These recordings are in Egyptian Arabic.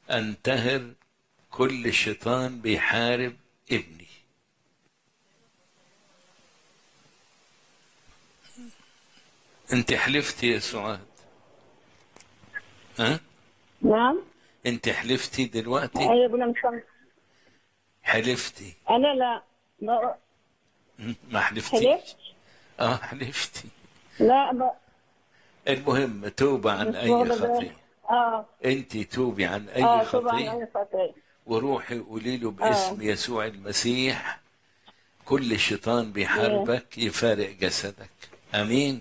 انتهر كل شيطان بيحارب ابني انت حلفتي يا سعاد ها نعم انت حلفتي دلوقتي ايوه يا ابونا مش فاهم حلفتي انا لا ما م? ما حلفتيش حلفت اه حلفتي لا ما المهم توبة عن مش اي واخدة بالي. خطية اه انت توبي عن اي اه طبعا خطية انا خطية وروحي قولي له باسم يسوع المسيح كل شيطان بيحاربك يفارق جسدك امين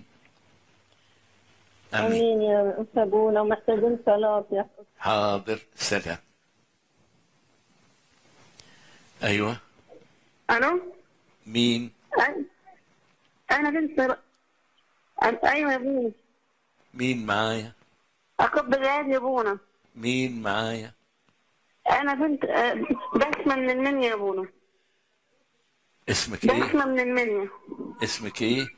امين امين يا أنت ابونا ومحتاجين صلاة يا حاضر سلام ايوه الو مين أي- انا بنت ر... أن- ايوه يا ابونا مين معايا اكب جهاد يا ابونا مين معايا انا بنت آه، بسمه من المنيا يا ابونا اسمك ايه بسمه من المنيا اسمك ايه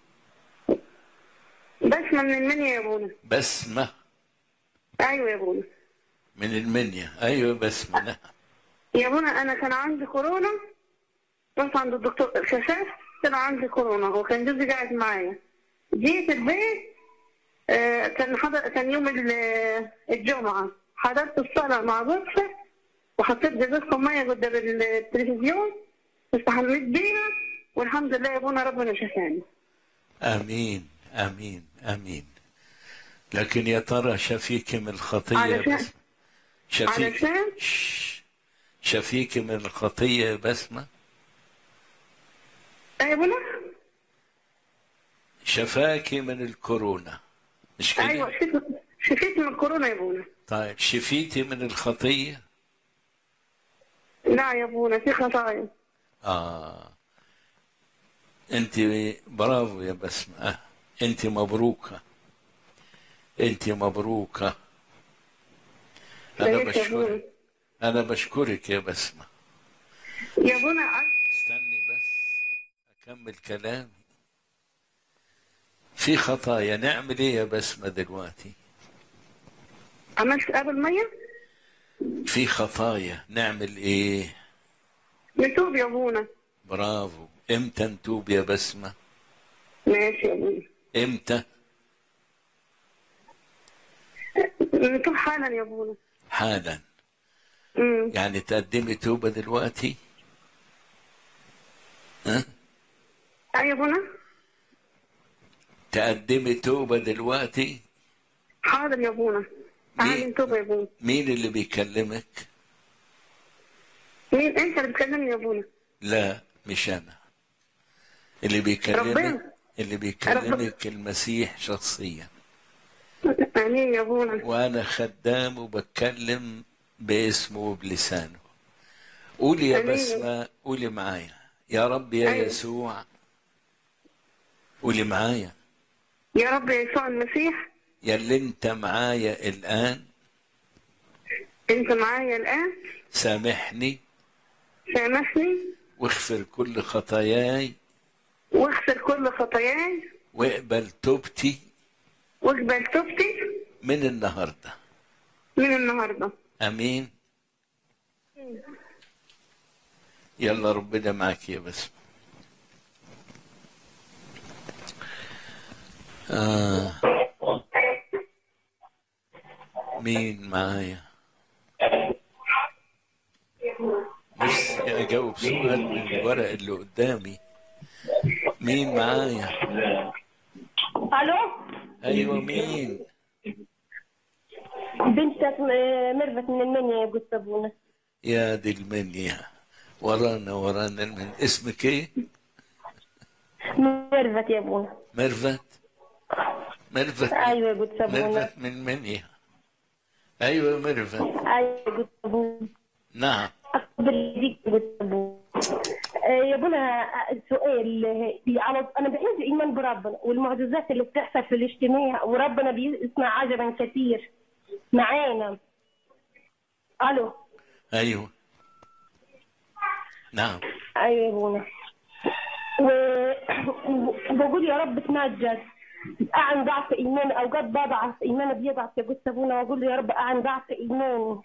بسمه من المنيا يا ابونا بسمة ايوه يا ابونا من المنيا ايوه بسمة نعم يا ابونا انا كان عندي كورونا رحت عند الدكتور كشفت طلع عندي كورونا وكان جوزي قاعد معايا جيت البيت آه، كان حضر كان يوم ال- الجمعة حضرت الصلاة مع جوزي وحطيت جزازة مية قدام التلفزيون استحميت بيها والحمد لله يا ابونا ربنا شفاني امين امين امين لكن يا ترى شفيك من الخطيه علشان- بس شفيك علشان- شش. شفيك من الخطيه يا بسمه أي يا ابونا شفاكي من الكورونا مش كده ايوه شفيت شفيت من الكورونا يا ابونا طيب شفيتي من الخطيه لا يا ابونا في خطايا اه انت برافو يا بسمه آه. انت مبروكه انت مبروكه انا بقيت يا ابونا بشكرك انا بشكرك يا بسمه يا ابونا استني بس اكمل كلامي في خطايا نعمل ايه يا بسمه دلوقتي عملت قبل ميه في خطايا نعمل ايه نتوب يا ابونا برافو امتى نتوب يا بسمه ماشي يا ابونا امتى نتوب حالا يا ابونا حالا امم يعني تقدمي توبه دلوقتي ها اي يا ابونا تقدمي توبه دلوقتي حاضر يا ابونا تعالي مين؟ نتوب يا ابونا مين اللي بيكلمك مين انت اللي بتكلمني يا ابونا لا مش انا اللي بيكلمك ربنا. اللي بيكلمك المسيح شخصيا امين يا ابونا وانا خدام وبتكلم باسمه وبلسانه قولي يا أمين. بسمة قولي معايا يا رب يا أيوة. يسوع قولي معايا يا رب يا يسوع المسيح يا اللي انت معايا الان انت معايا الان سامحني سامحني واغفر كل خطاياي واغفر كل خطاياي واقبل توبتي واقبل توبتي من النهارده من النهارده امين يلا ربنا معك يا بسمة آه. مين معايا نفسي اجاوب سؤال من الورق اللي قدامي مين معايا الو ايوه مين بنتك م- ميرفت من المنيا يا قلت ابونا يا دي المنيا ورانا ورانا من اسمك ايه ميرفت يا ابونا ميرفت ميرفت ايوه يا قلت ابونا ميرفت من منيا ايوه ميرفت ايوه يا قلت ابونا نعم اقبل يديك يا قلت ابونا آه، يا ابونا آه، سؤال آه، على انا بحب ايمان بربنا والمعجزات اللي بتحصل في الاجتماع وربنا بيصنع عجبا كثير معانا الو ايوه نعم ايوه يا ابونا وبقول يا رب تمجد أعن ضعف إيماني أوقات بضعف إيماني بيضعف يا قدس أبونا وأقول له يا رب أعن ضعف إيماني